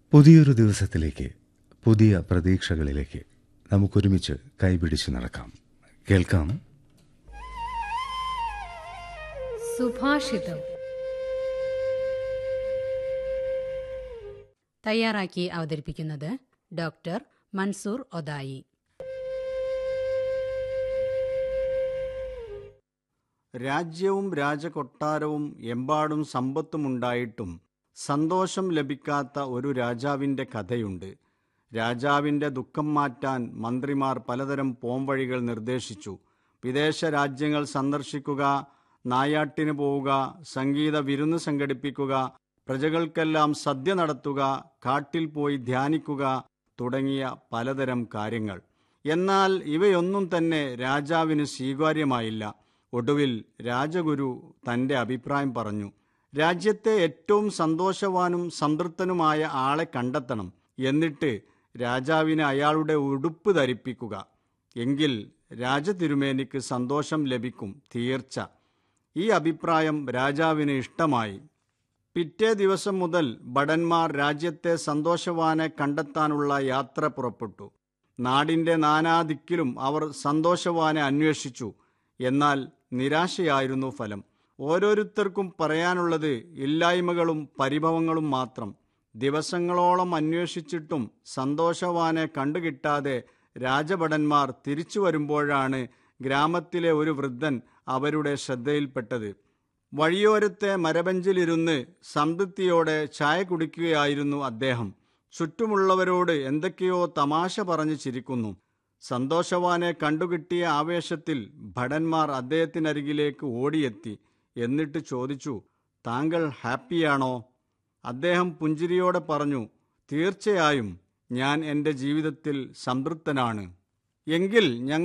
പുതിയൊരു ദിവസത്തിലേക്ക് പുതിയ പ്രതീക്ഷകളിലേക്ക് നമുക്കൊരുമിച്ച് കൈപിടിച്ച് നടക്കാം കേൾക്കാം സുഭാഷിതം തയ്യാറാക്കി അവതരിപ്പിക്കുന്നത് ഡോക്ടർ മൻസൂർ ഒദായി രാജ്യവും രാജകൊട്ടാരവും എമ്പാടും സമ്പത്തുമുണ്ടായിട്ടും സന്തോഷം ലഭിക്കാത്ത ഒരു രാജാവിൻ്റെ കഥയുണ്ട് രാജാവിൻ്റെ ദുഃഖം മാറ്റാൻ മന്ത്രിമാർ പലതരം പോംവഴികൾ നിർദ്ദേശിച്ചു വിദേശ രാജ്യങ്ങൾ സന്ദർശിക്കുക നായാട്ടിന് പോവുക സംഗീത വിരുന്ന് സംഘടിപ്പിക്കുക പ്രജകൾക്കെല്ലാം സദ്യ നടത്തുക കാട്ടിൽ പോയി ധ്യാനിക്കുക തുടങ്ങിയ പലതരം കാര്യങ്ങൾ എന്നാൽ ഇവയൊന്നും തന്നെ രാജാവിന് സ്വീകാര്യമായില്ല ഒടുവിൽ രാജഗുരു തന്റെ അഭിപ്രായം പറഞ്ഞു രാജ്യത്തെ ഏറ്റവും സന്തോഷവാനും സംതൃപ്തനുമായ ആളെ കണ്ടെത്തണം എന്നിട്ട് രാജാവിന് അയാളുടെ ഉടുപ്പ് ധരിപ്പിക്കുക എങ്കിൽ രാജതിരുമേനിക്ക് സന്തോഷം ലഭിക്കും തീർച്ച ഈ അഭിപ്രായം രാജാവിന് ഇഷ്ടമായി പിറ്റേ ദിവസം മുതൽ ഭടന്മാർ രാജ്യത്തെ സന്തോഷവാനെ കണ്ടെത്താനുള്ള യാത്ര പുറപ്പെട്ടു നാടിന്റെ നാനാദിക്കിലും അവർ സന്തോഷവാനെ അന്വേഷിച്ചു എന്നാൽ നിരാശയായിരുന്നു ഫലം ഓരോരുത്തർക്കും പറയാനുള്ളത് ഇല്ലായ്മകളും പരിഭവങ്ങളും മാത്രം ദിവസങ്ങളോളം അന്വേഷിച്ചിട്ടും സന്തോഷവാനെ കണ്ടുകിട്ടാതെ രാജഭടന്മാർ തിരിച്ചു വരുമ്പോഴാണ് ഗ്രാമത്തിലെ ഒരു വൃദ്ധൻ അവരുടെ ശ്രദ്ധയിൽപ്പെട്ടത് വഴിയോരത്തെ മരബഞ്ചിലിരുന്ന് സംതൃപ്തിയോടെ ചായ കുടിക്കുകയായിരുന്നു അദ്ദേഹം ചുറ്റുമുള്ളവരോട് എന്തൊക്കെയോ തമാശ പറഞ്ഞു ചിരിക്കുന്നു സന്തോഷവാനെ കണ്ടുകിട്ടിയ ആവേശത്തിൽ ഭടന്മാർ അദ്ദേഹത്തിനരികിലേക്ക് ഓടിയെത്തി എന്നിട്ട് ചോദിച്ചു താങ്കൾ ഹാപ്പിയാണോ അദ്ദേഹം പുഞ്ചിരിയോടെ പറഞ്ഞു തീർച്ചയായും ഞാൻ എൻ്റെ ജീവിതത്തിൽ സംതൃപ്തനാണ് എങ്കിൽ ഞങ്ങൾ